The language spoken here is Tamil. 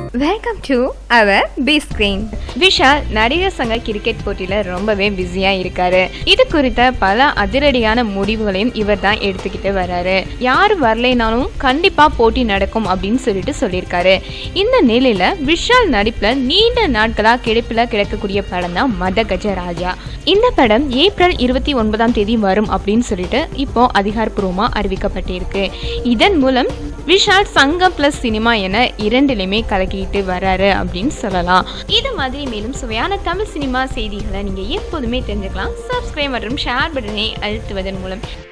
welcome to our P screen Vishal நடிகர் சங்க கிரிக்கெட் போட்டியில ரொம்பவே பிஸியா இருக்காரு இது குறித்த பல அதிரடியான முடிவுகளையும் இவர் தான் எடுத்துக்கிட்டு வர்றாரு யார் வரலைனாலும் கண்டிப்பா போட்டி நடக்கும் அப்படின்னு சொல்லிட்டு சொல்லியிருக்காரு இந்த நிலையில விஷால் நடிப்புல நீண்ட நாட்களா கிடப்பில கிடக்கக்கூடிய படம் தான் மத கஜராஜா இந்த படம் ஏப்ரல் இருபத்தி ஒன்பதாம் தேதி வரும் அப்படின்னு சொல்லிட்டு இப்போ அதிகாரப்பூர்வமா அறிவிக்கப்பட்டிருக்கு இதன் மூலம் விஷால் சங்கம் பிளஸ் சினிமா என இரண்டிலுமே கலக்கிட்டு வர்றாரு அப்படின்னு சொல்லலாம் இது மாதிரி மேலும் சுவையான தமிழ் சினிமா செய்திகளை நீங்க எப்போதுமே தெரிஞ்சுக்கலாம் சப்ஸ்கிரைப் மற்றும் ஷேர் பட்டனை அழுத்துவதன் மூலம்